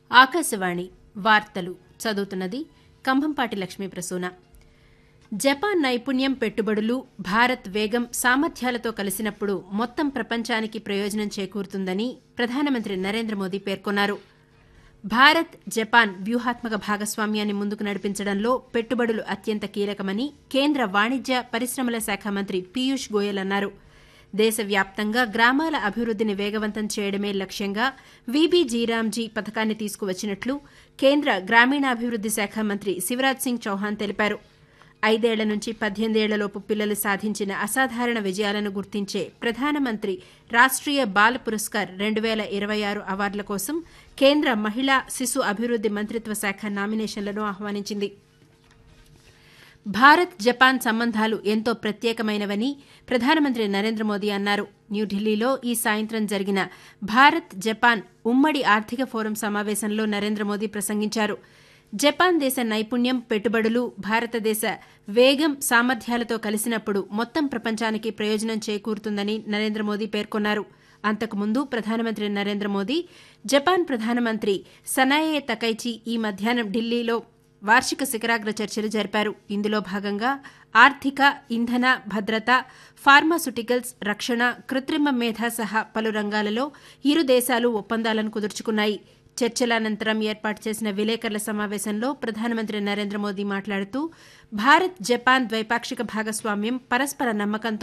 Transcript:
ఆకాశవాణి వార్తలు చదువుతున్నది కంభంపాటి లక్ష్మీ ప్రసూన జపాన్ నైపుణ్యం పెట్టుబడులు భారత్ వేగం సామర్థ్యాలతో కలిసినప్పుడు మొత్తం ప్రపంచానికి ప్రయోజనం చేకూరుతుందని ప్రధానమంత్రి నరేంద్ర మోదీ పేర్కొన్నారు భారత్ జపాన్ వ్యూహాత్మక భాగస్వామ్యాన్ని ముందుకు నడిపించడంలో పెట్టుబడులు అత్యంత కీలకమని కేంద్ర వాణిజ్య పరిశ్రమల శాఖ మంత్రి పీయూష్ గోయల్ అన్నారు దేశవ్యాప్తంగా గ్రామాల అభివృద్దిని వేగవంతం చేయడమే లక్ష్యంగా వీబీజీరామ్జీ పథకాన్ని తీసుకువచ్చినట్లు కేంద్ర గ్రామీణాభివృద్ది శాఖ మంత్రి శివరాజ్ సింగ్ చౌహాన్ తెలిపారు ఐదేళ్ల నుంచి పద్దెనిమిదేళ్లలోపు పిల్లలు సాధించిన అసాధారణ విజయాలను గుర్తించే ప్రధానమంత్రి రాష్ట్రీయ బాల పురస్కార్ రెండు వేల ఇరవై ఆరు అవార్డుల కోసం కేంద్ర మహిళా శిశు అభివృద్ది మంత్రిత్వ శాఖ నామినేషన్లను ఆహ్వానించింది భారత్ జపాన్ సంబంధాలు ఎంతో ప్రత్యేకమైనవని ప్రధానమంత్రి నరేంద్ర మోదీ అన్నారు న్యూఢిల్లీలో ఈ సాయంత్రం జరిగిన భారత్ జపాన్ ఉమ్మడి ఆర్థిక ఫోరం సమావేశంలో నరేంద్ర మోదీ ప్రసంగించారు జపాన్ దేశ నైపుణ్యం పెట్టుబడులు భారతదేశ వేగం సామర్థ్యాలతో కలిసినప్పుడు మొత్తం ప్రపంచానికి ప్రయోజనం చేకూరుతుందని నరేంద్ర మోదీ పేర్కొన్నారు అంతకుముందు ప్రధానమంత్రి నరేంద్ర మోదీ జపాన్ ప్రధానమంత్రి సనాయే తకైచి ఈ మధ్యాహ్నం ఢిల్లీలో వార్షిక శిఖరాగ్ర చర్చలు జరిపారు ఇందులో భాగంగా ఆర్థిక ఇంధన భద్రత ఫార్మాసుటికల్స్ రక్షణ కృత్రిమ మేధ సహా పలు రంగాలలో ఇరు దేశాలు ఒప్పందాలను కుదుర్చుకున్నాయి చర్చల అనంతరం ఏర్పాటు చేసిన విలేకరుల సమావేశంలో ప్రధానమంత్రి నరేంద్ర మోదీ మాట్లాడుతూ భారత్ జపాన్ ద్వైపాక్షిక భాగస్వామ్యం పరస్పర నమ్మకంతో